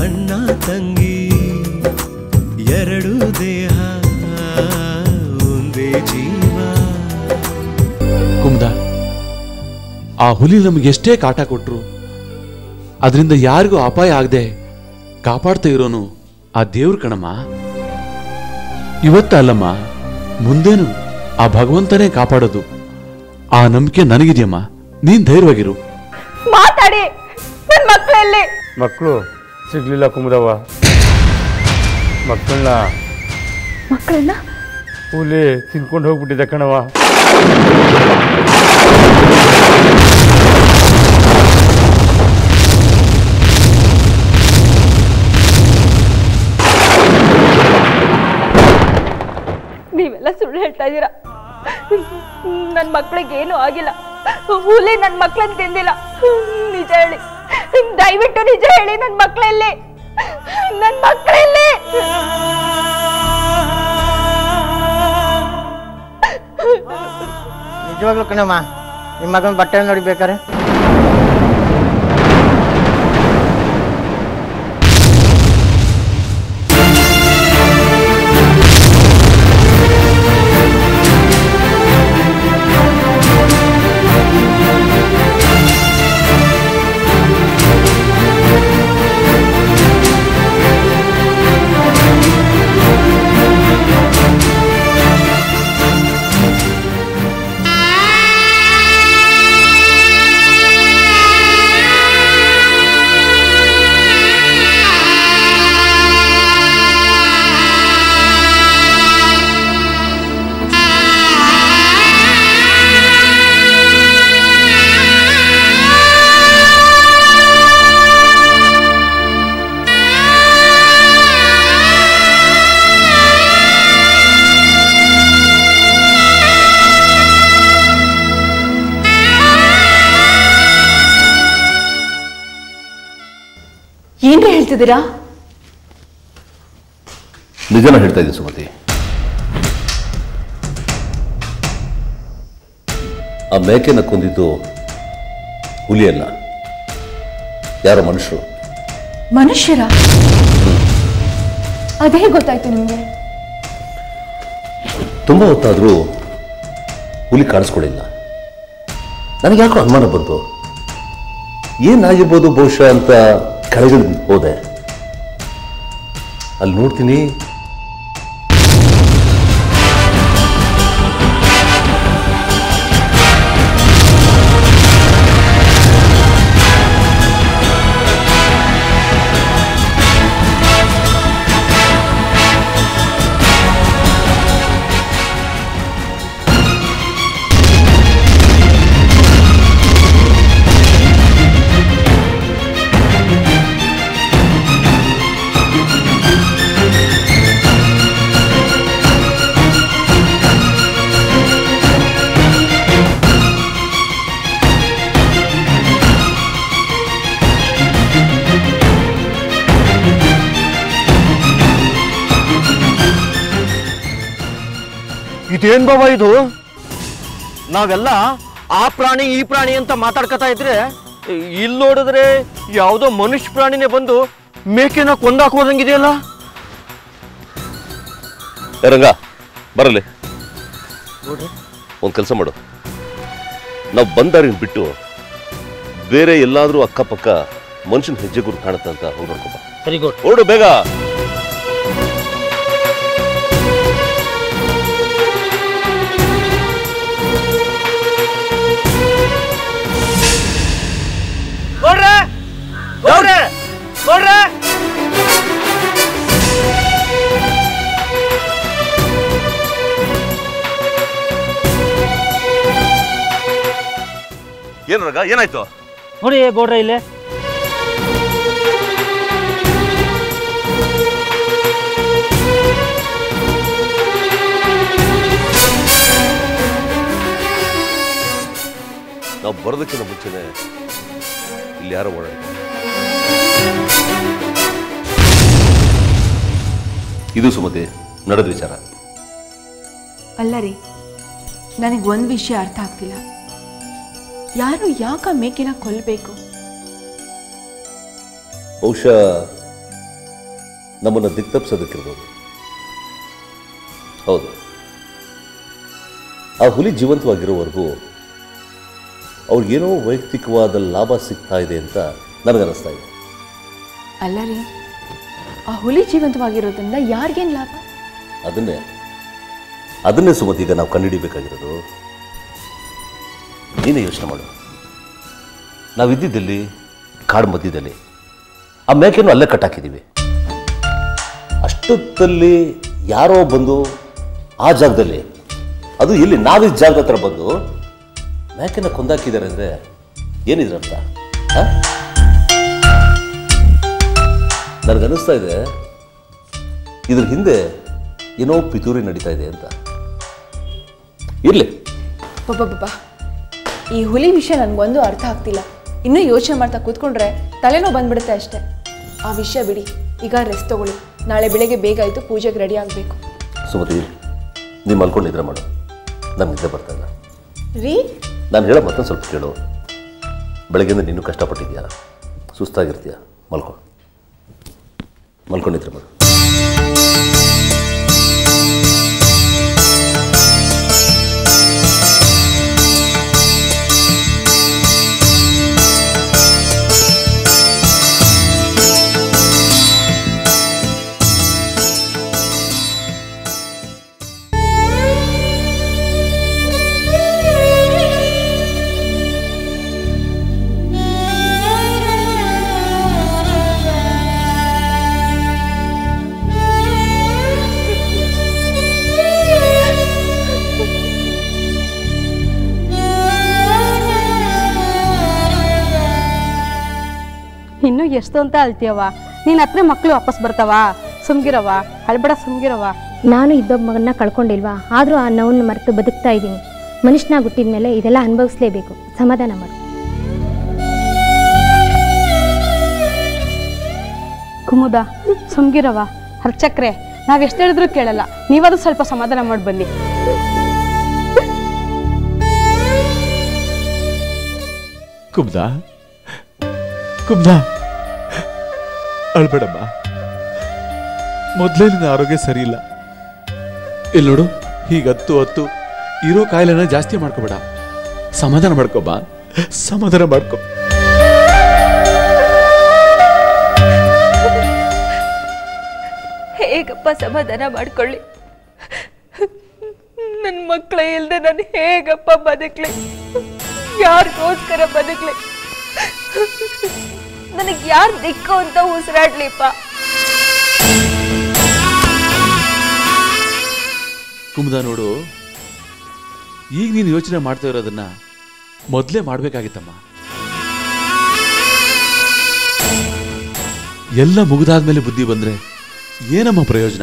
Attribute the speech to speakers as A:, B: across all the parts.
A: ಅಣ್ಣ ತಂಗಿ ಎರಡು ದೇಹ ಒಂದೇ ಜೀವ
B: ಕುಮ್ದ ಆ ಹುಲಿ ನಮಗೆ ಎಷ್ಟೇ ಕಾಟ ಕೊಟ್ರು ಅದರಿಂದ ಯಾರಿಗೂ ಅಪಾಯ ಆಗದೆ ಕಾಪಾಡ್ತಾ ಇರೋನು ಆ ದೇವ್ರ ಕಣಮ್ಮ ಇವತ್ತ ಅಲ್ಲಮ್ಮ ಮುಂದೇನು ಆ ಭಗವಂತನೇ ಕಾಪಾಡೋದು ಆ ನಂಬಿಕೆ ನನಗಿದೆಯಮ್ಮ ನೀನ್ ಧೈರ್ಯವಾಗಿರು
C: ಮಾತಾಡಿ ನನ್ ಮಕ್ಕಳಲ್ಲಿ
D: ಮಕ್ಕಳು ಸಿಗ್ಲಿಲ್ಲ ಕುಮುದವ್ವ ಮಕ್ಕಳನ್ನ
C: ಮಕ್ಕಳನ್ನ
D: ಹುಲಿ ತಿನ್ಕೊಂಡು ಹೋಗ್ಬಿಟ್ಟಿದೆ ಕಣವ
C: ನೀವೆಲ್ಲ ಸುಳ್ಳು ಹೇಳ್ತಾ ಇದ್ದೀರಾ ನನ್ನ ಮಕ್ಳಿಗೆ ಏನೂ ಆಗಿಲ್ಲ ಹುಲಿ ನನ್ನ ಮಕ್ಳನ್ನ ತಿಂದಿಲ್ಲ ನಿಜ ಹೇಳಿ ದಯವಿಟ್ಟು ನಿಜ ಹೇಳಿ ನನ್ನ ಮಕ್ಕಳಲ್ಲಿ ನನ್ನ ಮಕ್ಕಳಲ್ಲಿ
E: ನಿಜವಾಗ್ಲೂ ಕಣಮ್ಮ ನಿಮ್ಮ ಮಗನ ಬಟ್ಟೆ ನೋಡಿ ಬೇಕಾರೆ
C: ಏನ್ರಿ ಹೇಳ್ತಿದ್ದೀರಾ
F: ನಿಜನ ಹೇಳ್ತಾ ಇದ್ದೀನಿ ಸುಮತಿ ಆ ಮೇಕೆನ ಕೊಂದಿದ್ದು ಹುಲಿ ಅಲ್ಲ ಯಾರೋ ಮನುಷ್ಯರು
C: ಮನುಷ್ಯರ ಅದೇ ಗೊತ್ತಾಯ್ತು ನಿಮ್ಗೆ
F: ತುಂಬ ಹೊತ್ತಾದರೂ ಹುಲಿ ಕಾಣಿಸ್ಕೊಳ್ಳಿಲ್ಲ ನನಗೆ ಯಾಕೋ ಅನುಮಾನ ಬಂತು ಏನಾಗಿರ್ಬೋದು ಬಹುಶಃ ಅಂತ ಕೆಳಗೆ ಹೋದೆ ಅಲ್ಲಿ ನೋಡ್ತೀನಿ
E: ಇದೇನ್ ಬಾಬಾ ಇದು ನಾವೆಲ್ಲ ಆ ಪ್ರಾಣಿ ಈ ಪ್ರಾಣಿ ಅಂತ ಮಾತಾಡ್ಕತಾ ಇದ್ರೆ ಇಲ್ಲಿ ನೋಡಿದ್ರೆ ಯಾವುದೋ ಮನುಷ್ಯ ಪ್ರಾಣಿನೇ ಬಂದು ಮೇಕೆನ ಕೊಂದಾಕೋದಂಗಿದೆಯಲ್ಲ
F: ಏ ರಂಗ ಬರಲಿ ಒಂದು ಕೆಲಸ ಮಾಡು ನಾವು ಬಂದಾರಿನ ಬಿಟ್ಟು ಬೇರೆ ಎಲ್ಲಾದ್ರೂ ಅಕ್ಕಪಕ್ಕ ಮನುಷ್ಯನ ಹೆಜ್ಜೆ ಗುರು ಕಾಣುತ್ತೆ ಅಂತ ಹೋಗಿ ನೋಡ್ಕೊಬ
E: ಸರಿ ಗುಡ್
F: ಹೊರಡು ಬೇಗ
E: ನೋಡ್ರೆ ನೋಡ್ರೆ ನೋಡ್ರೆ
F: ಏನು ರಂಗ ಏನಾಯ್ತು
E: ನೋಡಿ ಗೌಡ್ರೆ ಇಲ್ಲೇ
F: ನಾವು ಬರೋದಕ್ಕಿಂತ ಮುಂಚೆನೆ ಇಲ್ಲಿ ಯಾರೋ ಓಡಾಡಿ ಇದು ಸುಮತಿ ನಡೆದ ವಿಚಾರ
G: ಅಲ್ಲ ರೀ ನನಗೆ ಒಂದು ವಿಷಯ ಅರ್ಥ ಆಗ್ತಿಲ್ಲ ಯಾರು ಯಾಕ ಮೇಕೆನ ಕೊಲ್ಲಬೇಕು
F: ಬಹುಶಃ ನಮ್ಮನ್ನು ದಿಕ್ತಪ್ಸೋದಕ್ಕಿರ್ಬೋದು ಹೌದು ಆ ಹುಲಿ ಜೀವಂತವಾಗಿರೋವರೆಗೂ ಅವ್ರಿಗೇನೋ ವೈಯಕ್ತಿಕವಾದ ಲಾಭ ಸಿಗ್ತಾ ಇದೆ ಅಂತ ನನಗನ್ನಿಸ್ತಾ ಇದೆ
G: ಅಲ್ಲ ರೀ ಆ ಹುಲಿ ಜೀವಂತವಾಗಿರೋದ್ರಿಂದ ಯಾರಿಗೇನು ಲಾಭ
F: ಅದನ್ನೇ ಅದನ್ನೇ ಸುಮತಿ ಈಗ ನಾವು ಕಂಡುಹಿಡಿಬೇಕಾಗಿರೋದು ನೀನೇ ಯೋಚನೆ ಮಾಡು ನಾವಿದ್ದಿದ್ದಲ್ಲಿ ಕಾಡು ಮಧ್ಯದಲ್ಲಿ ಆ ಮೇಕೆಯನ್ನು ಅಲ್ಲೇ ಕಟ್ಟಾಕಿದ್ದೀವಿ ಅಷ್ಟೊತ್ತಲ್ಲಿ ಯಾರೋ ಬಂದು ಆ ಜಾಗದಲ್ಲಿ ಅದು ಇಲ್ಲಿ ನಾವಿದ್ದ ಜಾಗದ ಹತ್ರ ಬಂದು ಮೇಕೆನ ಕೊಂದಾಕಿದ್ದಾರೆ ಅಂದರೆ ಏನಿದ್ರ ಅರ್ಥ ಆ? ನನಗನ್ನಿಸ್ತಾ ಇದೆ ಇದ್ರ ಹಿಂದೆ ಏನೋ ಪಿತೂರಿ ನಡೀತಾ ಇದೆ ಅಂತ ಇರಲಿ
G: ಪಾಪ ಈ ಹುಲಿ ವಿಷಯ ನನಗೊಂದು ಅರ್ಥ ಆಗ್ತಿಲ್ಲ ಇನ್ನೂ ಯೋಚನೆ ಮಾಡ್ತಾ ಕೂತ್ಕೊಂಡ್ರೆ ತಲೆನೋವು ಬಂದ್ಬಿಡುತ್ತೆ ಅಷ್ಟೇ ಆ ವಿಷಯ ಬಿಡಿ ಈಗ ರೆಸ್ಟ್ ತಗೊಳ್ಳಿ ನಾಳೆ ಬೆಳಗ್ಗೆ ಬೇಗ ಆಯಿತು ಪೂಜೆಗೆ ರೆಡಿ ಆಗಬೇಕು
F: ಸುಮತಿ ನೀವು ಮಲ್ಕೊಂಡು ನಿದ್ರೆ ಮಾಡು ನಮ್ಗೆ ನಿದ್ದೆ ಬರ್ತಾ ಇಲ್ಲ
G: ರೀ
F: ನಾನು ಹೇಳೋ ಮತ್ತೊಂದು ಸ್ವಲ್ಪ ಕೇಳು ಬೆಳಗ್ಗೆಯಿಂದ ನೀನು ಕಷ್ಟಪಟ್ಟಿದ್ಯಾ ಸುಸ್ತಾಗಿರ್ತೀಯ ಮಲ್ಕೊ ಮಲ್ಕೊಂಡಿದ್ರೆ ಮಾಡು
H: ಇನ್ನು ಎಷ್ಟು ಅಂತ ಅಳ್ತೀಯವ ನೀನ್ ಹತ್ರ ಮಕ್ಳು ವಾಪಸ್ ಬರ್ತಾವ ಸುಮ್ಗಿರವ ಅಳ್ಬೇಡ ಸುಮ್ಗಿರವ
I: ನಾನು ಇದ್ದೊಬ್ಬ ಮಗನ್ನ ಕಳ್ಕೊಂಡಿಲ್ವಾ ಆದರೂ ಆ ನೋವನ್ನು ಮರೆತು ಬದುಕ್ತಾ ಇದ್ದೀನಿ ಮನುಷ್ಯನಾಗಿ ಹುಟ್ಟಿದ ಮೇಲೆ ಇದೆಲ್ಲ ಅನುಭವಿಸ್ಲೇಬೇಕು ಸಮಾಧಾನ ಮಾಡು
H: ಕುಮುದ ಸುಮ್ಗಿರವ ಹರ್ಚಕ್ರೆ ನಾವ್ ಎಷ್ಟು ಹೇಳಿದ್ರು ಕೇಳಲ್ಲ ನೀವಾದ್ರೂ ಸ್ವಲ್ಪ ಸಮಾಧಾನ ಮಾಡಿ ಬನ್ನಿ
B: ಕುಬ್ದ ಕುಬ್ದ ಅಳ್ಬೇಡಮ್ಮ ಮೊದಲೇ ನಿನ್ನ ಆರೋಗ್ಯ ಸರಿ ಇಲ್ಲ ಇಲ್ಲಿ ನೋಡು ಹೀಗೆ ಹತ್ತು ಹತ್ತು ಇರೋ ಕಾಯಿಲೆನ ಜಾಸ್ತಿ ಮಾಡ್ಕೋಬೇಡ ಸಮಾಧಾನ ಮಾಡ್ಕೊಬಾ ಸಮಾಧಾನ ಮಾಡ್ಕೊ
C: ಹೇಗಪ್ಪ ಸಮಾಧಾನ ಮಾಡ್ಕೊಳ್ಳಿ ನನ್ನ ಮಕ್ಕಳ ಇಲ್ದೆ ನಾನು ಹೇಗಪ್ಪ ಬದುಕ್ಲಿ ಯಾರಿಗೋಸ್ಕರ ಬದುಕ್ಲಿ ನನಗೆ ಯಾರು ದಿಕ್ಕು ಅಂತ ಉಸಿರಾಡ್ಲಿಪ್ಪ
B: ಕುಮುದ ನೋಡು ಈಗ ನೀನು ಯೋಚನೆ ಮಾಡ್ತಾ ಇರೋದನ್ನ ಮೊದಲೇ ಮಾಡ್ಬೇಕಾಗಿತ್ತಮ್ಮ ಎಲ್ಲ ಮುಗಿದಾದ್ಮೇಲೆ ಬುದ್ಧಿ ಬಂದ್ರೆ ಏನಮ್ಮ ಪ್ರಯೋಜನ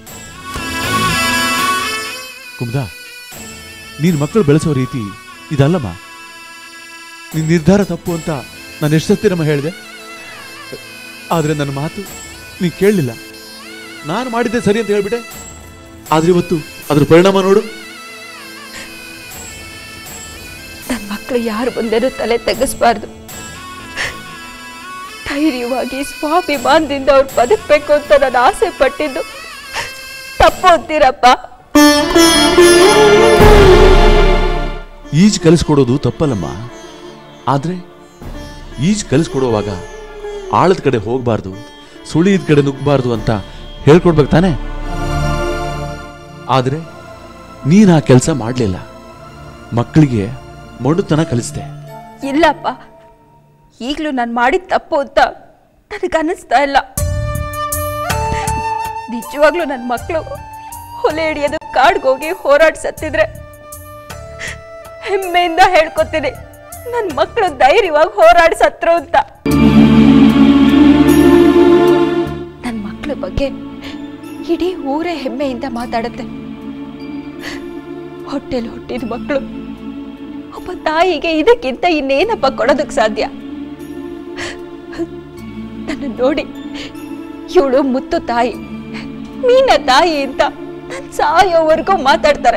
B: ಕುಮುದ ನೀನ್ ಮಕ್ಕಳು ಬೆಳೆಸೋ ರೀತಿ ಇದಲ್ಲಮ್ಮ ನಿನ್ ನಿರ್ಧಾರ ತಪ್ಪು ಅಂತ ನಾನು ಎಷ್ಟು ಸತ್ತಿರಮ್ಮ ಹೇಳಿದೆ ಆದ್ರೆ ನನ್ನ ಮಾತು ನೀ ಕೇಳಲಿಲ್ಲ ನಾನು ಮಾಡಿದ್ದೆ ಸರಿ ಅಂತ ಹೇಳ್ಬಿಟ್ಟೆ ಆದ್ರೆ ಇವತ್ತು ಅದ್ರ ಪರಿಣಾಮ ನೋಡು
C: ನನ್ನ ಮಕ್ಕಳು ಯಾರು ಬಂದೇನೂ ತಲೆ ತೆಗೆಸ್ಬಾರ್ದು ಧೈರ್ಯವಾಗಿ ಸ್ವಾಭಿಮಾನದಿಂದ ಅವ್ರು ಬದುಕಬೇಕು ಅಂತ ನಾನು ಆಸೆ ಪಟ್ಟಿದ್ದು ತಪ್ಪು ಅಂತೀರಪ್ಪ
B: ಈಜ್ ಕಲಿಸ್ಕೊಡೋದು ತಪ್ಪಲ್ಲಮ್ಮ ಆದ್ರೆ ಈಜ್ ಕಲಿಸ್ಕೊಡುವಾಗ ಆಳದ ಕಡೆ ಹೋಗ್ಬಾರ್ದು ಸುಳಿದ ಕಡೆ ನುಗ್ಗಬಾರ್ದು ಅಂತ ಹೇಳ್ಕೊಡ್ಬೇಕು ತಾನೆ ಆದ್ರೆ ನೀನ್ ಆ ಕೆಲಸ ಮಾಡ್ಲಿಲ್ಲ ಮಕ್ಕಳಿಗೆ ಮೊಂಡುತನ ಕಲಿಸ್ದೆ
C: ಇಲ್ಲಪ್ಪ ಈಗಲೂ ನಾನು ಮಾಡಿದ ತಪ್ಪು ಅಂತ ನನಗೆ ಅನ್ನಿಸ್ತಾ ಇಲ್ಲ ನಿಜವಾಗ್ಲೂ ನನ್ನ ಮಕ್ಕಳು ಹೊಲೆ ಹಿಡಿಯೋದು ಕಾಡ್ಗೆ ಹೋಗಿ ಹೋರಾಡಿ ಸತ್ತಿದ್ರೆ ಹೆಮ್ಮೆಯಿಂದ ಹೇಳ್ಕೊತೀನಿ ನನ್ನ ಮಕ್ಕಳು ಧೈರ್ಯವಾಗಿ ಹೋರಾಡಿ ಸತ್ರು ಅಂತ ನನ್ನ ಮಕ್ಕಳ ಬಗ್ಗೆ ಇಡೀ ಊರೇ ಹೆಮ್ಮೆಯಿಂದ ಮಾತಾಡುತ್ತೆ ಹೊಟ್ಟೆಲಿ ಹುಟ್ಟಿದ ಮಕ್ಕಳು ಒಬ್ಬ ತಾಯಿಗೆ ಇದಕ್ಕಿಂತ ಇನ್ನೇನಪ್ಪ ಕೊಡೋದಕ್ಕೆ ಸಾಧ್ಯ ನನ್ನ ನೋಡಿ ಇವಳು ಮುತ್ತು ತಾಯಿ ಮೀನ ತಾಯಿ ಅಂತ ನನ್ ಸಾಯೋವರೆಗೂ ಮಾತಾಡ್ತಾರೆ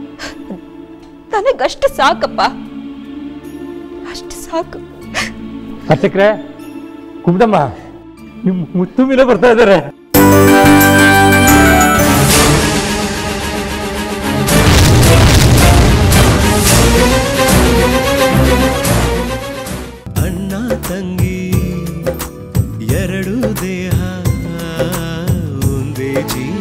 C: ನನಗಷ್ಟು ಸಾಕಪ್ಪ ಅಷ್ಟು ಸಾಕು
D: ಅರ್ಚಕ್ರೆ ಕುಮ್ದಮ್ಮ ನಿಮ್ಮ ಮುತ್ತು ಮೀನ ಬರ್ತಾ ಇದ್ದಾರೆ
A: ಅಣ್ಣ ತಂಗಿ ಎರಡು ದೇಹ ಒಂದೇ ಜೀವ